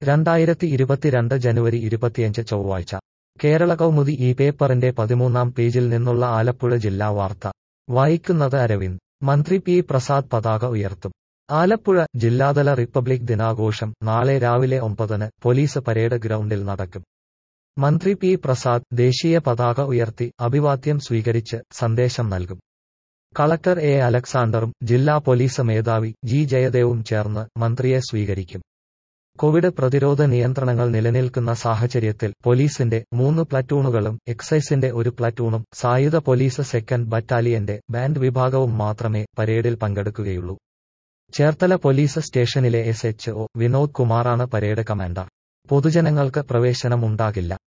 രണ്ടായിരത്തി ഇരുപത്തിരണ്ട് ജനുവരി ഇരുപത്തിയഞ്ച് ചൊവ്വാഴ്ച കേരള കൗമുദി ഈ പേപ്പറിന്റെ പതിമൂന്നാം പേജിൽ നിന്നുള്ള ആലപ്പുഴ ജില്ലാ വാർത്ത വായിക്കുന്നത് അരവിന്ദ് മന്ത്രി പി പ്രസാദ് പതാക ഉയർത്തും ആലപ്പുഴ ജില്ലാതല റിപ്പബ്ലിക് ദിനാഘോഷം നാളെ രാവിലെ ഒമ്പതിന് പോലീസ് പരേഡ് ഗ്രൗണ്ടിൽ നടക്കും മന്ത്രി പി പ്രസാദ് ദേശീയ പതാക ഉയർത്തി അഭിവാദ്യം സ്വീകരിച്ച് സന്ദേശം നൽകും കളക്ടർ എ അലക്സാണ്ടറും ജില്ലാ പോലീസ് മേധാവി ജി ജയദേവും ചേർന്ന് മന്ത്രിയെ സ്വീകരിക്കും കോവിഡ് പ്രതിരോധ നിയന്ത്രണങ്ങൾ നിലനിൽക്കുന്ന സാഹചര്യത്തിൽ പോലീസിന്റെ മൂന്ന് പ്ലറ്റൂണുകളും എക്സൈസിന്റെ ഒരു പ്ലറ്റൂണും സായുധ പോലീസ് സെക്കൻഡ് ബറ്റാലിയന്റെ ബാൻഡ് വിഭാഗവും മാത്രമേ പരേഡിൽ പങ്കെടുക്കുകയുള്ളൂ ചേർത്തല പോലീസ് സ്റ്റേഷനിലെ എസ് എച്ച് ഒ വിനോദ് കുമാറാണ് പരേഡ് കമാൻഡർ പൊതുജനങ്ങൾക്ക് പ്രവേശനമുണ്ടാകില്ല